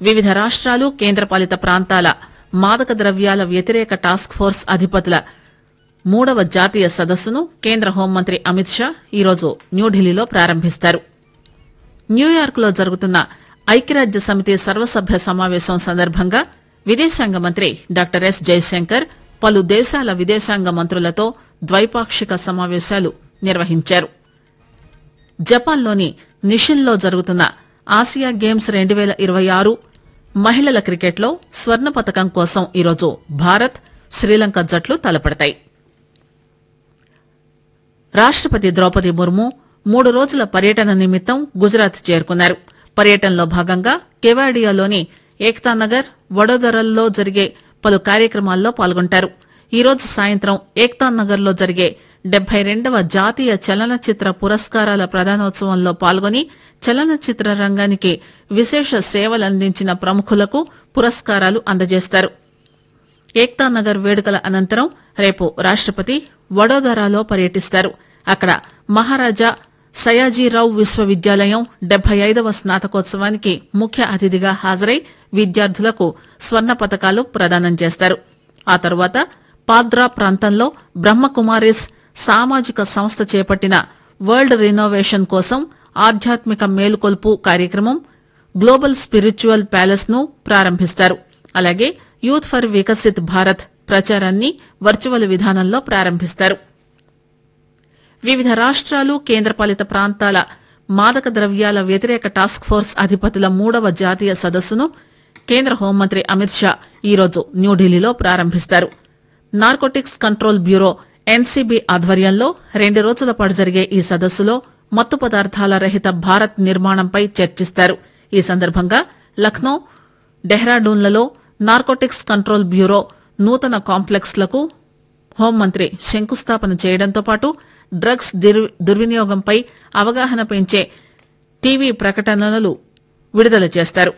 వివిధ రాష్ట్రాలు కేంద్రపాలిత ప్రాంతాల మాదక ద్రవ్యాల వ్యతిరేక టాస్క్ ఫోర్స్ అధిపతుల మూడవ జాతీయ సదస్సును కేంద్ర హోంమంత్రి అమిత్ షా ఈరోజు న్యూఢిల్లీలో ప్రారంభిస్తారు న్యూయార్క్ లో జరుగుతున్న ఐక్యరాజ్య సమితి సర్వసభ్య సమావేశం సందర్భంగా విదేశాంగ మంత్రి డాక్టర్ ఎస్ జైశంకర్ పలు దేశాల విదేశాంగ మంత్రులతో ద్వైపాక్షిక సమావేశాలు నిర్వహించారు జపాన్లోని నిషిన్లో జరుగుతున్న ఆసియా గేమ్స్ రెండు పేల ఇరవై ఆరు మహిళల క్రికెట్లో స్వర్ణ పతకం కోసం ఈరోజు భారత్ శ్రీలంక జట్లు తలపడతాయి రాష్టపతి ద్రౌపది ముర్ము మూడు రోజుల పర్యటన నిమిత్తం గుజరాత్ చేరుకున్నారు పర్యటనలో భాగంగా కెవాడియాలోని ఏక్తానగర్ వడోదరల్లో జరిగే పలు కార్యక్రమాల్లో పాల్గొంటారు ఈ రోజు సాయంత్రం ఏక్తానగర్ లో జరిగే డెబ్బై రెండవ జాతీయ చలనచిత్ర పురస్కారాల ప్రదానోత్సవంలో పాల్గొని చలనచిత్ర రంగానికి విశేష సేవలందించిన ప్రముఖులకు పురస్కారాలు అందజేస్తారు ఏక్తా నగర్ వేడుకల అనంతరం రేపు రాష్టపతి వడోదరాలో పర్యటిస్తారు అక్కడ మహారాజా సయాజీరావు విశ్వవిద్యాలయం డెబ్బై ఐదవ స్నాతకోత్సవానికి ముఖ్య అతిథిగా హాజరై విద్యార్థులకు స్వర్ణ పతకాలు ప్రదానం చేస్తారు ఆ తరువాత పాద్రా ప్రాంతంలో బ్రహ్మకుమారిస్ సామాజిక సంస్థ చేపట్టిన వరల్డ్ రినోవేషన్ కోసం ఆధ్యాత్మిక మేలుకొల్పు కార్యక్రమం గ్లోబల్ స్పిరిచువల్ ప్యాలెస్ ను ప్రారంభిస్తారు అలాగే యూత్ ఫర్ వికసిత్ భారత్ ప్రచారాన్ని వర్చువల్ విధానంలో ప్రారంభిస్తారు వివిధ రాష్ట్రాలు కేంద్రపాలిత ప్రాంతాల మాదక ద్రవ్యాల వ్యతిరేక టాస్క్ ఫోర్స్ అధిపతుల మూడవ జాతీయ సదస్సును కేంద్ర హోంమంత్రి అమిత్ షా ఈరోజు న్యూఢిల్లీలో ప్రారంభిస్తారు నార్కోటిక్స్ కంట్రోల్ బ్యూరో ఎన్సీబీ ఆధ్వర్యంలో రెండు రోజుల పాటు జరిగే ఈ సదస్సులో మత్తు పదార్థాల రహిత భారత్ నిర్మాణంపై చర్చిస్తారు ఈ సందర్భంగా లక్నో డెహ్రాడూన్లలో నార్కోటిక్స్ కంట్రోల్ బ్యూరో నూతన కాంప్లెక్స్ లకు హోంమంత్రి శంకుస్థాపన చేయడంతో పాటు డ్రగ్స్ దుర్- దుర్వినియోగంపై అవగాహన పెంచే టీవీ ప్రకటనలు విడుదల చేస్తారు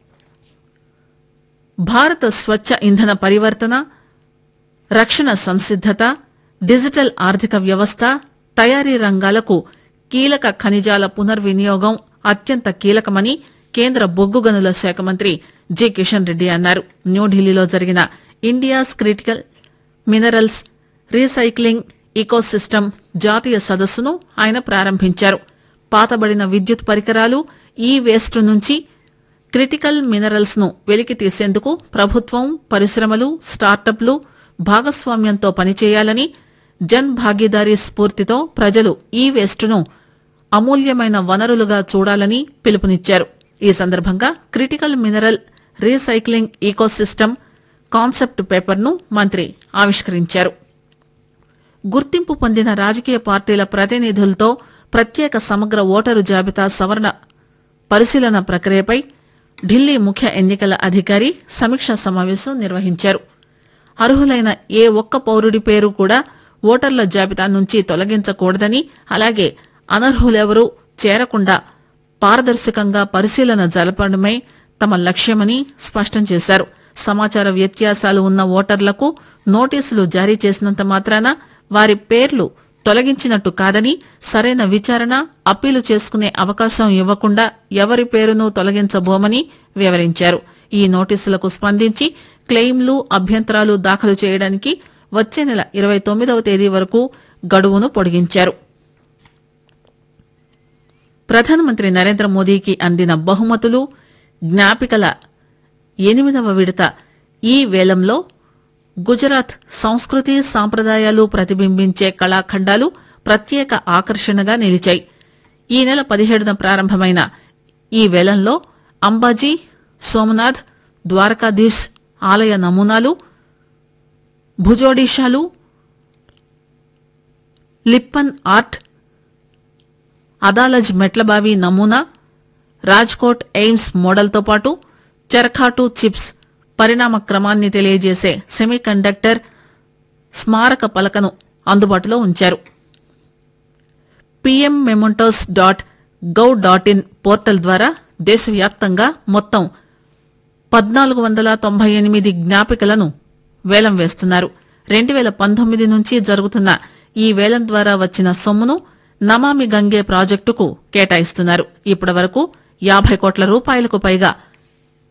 భారత స్వచ్ఛ ఇంధన పరివర్తన రక్షణ సంసిద్దత డిజిటల్ ఆర్థిక వ్యవస్థ తయారీ రంగాలకు కీలక ఖనిజాల పునర్వినియోగం అత్యంత కీలకమని కేంద్ర బొగ్గు గనుల శాఖ మంత్రి జి కిషన్ రెడ్డి అన్నారు న్యూఢిల్లీలో జరిగిన India's critical minerals recycling ecosystem జాతీయ సదస్సును ఆయన ప్రారంభించారు పాతబడిన విద్యుత్ పరికరాలు ఈ వేస్ట్ నుంచి క్రిటికల్ మినరల్స్ ను వెలికి తీసేందుకు ప్రభుత్వం పరిశ్రమలు స్టార్టప్లు భాగస్వామ్యంతో పనిచేయాలని జన్ భాగీదారీ స్ఫూర్తితో ప్రజలు ఈ వేస్ట్ ను అమూల్యమైన వనరులుగా చూడాలని పిలుపునిచ్చారు ఈ సందర్భంగా critical mineral recycling ecosystem concept paper ను మంత్రి ఆవిష్కరించారు గుర్తింపు పొందిన రాజకీయ పార్టీల ప్రతినిధులతో ప్రత్యేక సమగ్ర ఓటరు జాబితా సవరణ పరిశీలన ప్రక్రియపై ఢిల్లీ ముఖ్య ఎన్నికల అధికారి సమీక్షా సమావేశం నిర్వహించారు అర్హులైన ఏ ఒక్క పౌరుడి పేరు కూడా ఓటర్ల జాబితా నుంచి తొలగించకూడదని అలాగే అనర్హులెవరూ చేరకుండా పారదర్శకంగా పరిశీలన జరపడమే తమ లక్ష్యమని స్పష్టం చేశారు సమాచార వ్యత్యాసాలు ఉన్న ఓటర్లకు నోటీసులు జారీ చేసినంత మాత్రాన వారి పేర్లు తొలగించినట్టు కాదని సరైన విచారణ అప్పీలు చేసుకునే అవకాశం ఇవ్వకుండా ఎవరి పేరును తొలగించబోమని వివరించారు ఈ నోటీసులకు స్పందించి క్లెయిమ్లు అభ్యంతరాలు దాఖలు చేయడానికి వచ్చే నెల ఇరవై తొమ్మిదవ తేదీ వరకు గడువును పొడిగించారు ప్రధానమంత్రి నరేంద్ర మోదీకి అందిన బహుమతులు జ్ఞాపికల ఎనిమిదవ విడత ఈ వేలంలో గుజరాత్ సంస్కృతి సాంప్రదాయాలు ప్రతిబింబించే కళాఖండాలు ప్రత్యేక ఆకర్షణగా నిలిచాయి ఈ నెల పదిహేడున ప్రారంభమైన ఈ వేలంలో అంబాజీ సోమనాథ్ ద్వారకాధీశ్ ఆలయ నమూనాలు భుజోడిషాలు లిప్పన్ ఆర్ట్ అదాలజ్ మెట్లబావి నమూనా రాజ్కోట్ ఎయిమ్స్ మోడల్తో పాటు చెరఖాటు చిప్స్ పరిణామ క్రమాన్ని తెలియజేసే సెమీ కండక్టర్ స్మారక పలకను అందుబాటులో ఉంచారు PM mementos dot gov dot in portal ద్వారా దేశవ్యాప్తంగా మొత్తం పద్నాలుగు వందల తొంభై ఎనిమిది జ్ఞాపికలను వేలం వేస్తున్నారు రెండు వేల పంతొమ్మిది నుంచి జరుగుతున్న ఈ వేలం ద్వారా వచ్చిన సొమ్మును నమామి గంగే ప్రాజెక్టుకు కేటాయిస్తున్నారు ఇప్పటి వరకు యాభై కోట్ల రూపాయలకు పైగా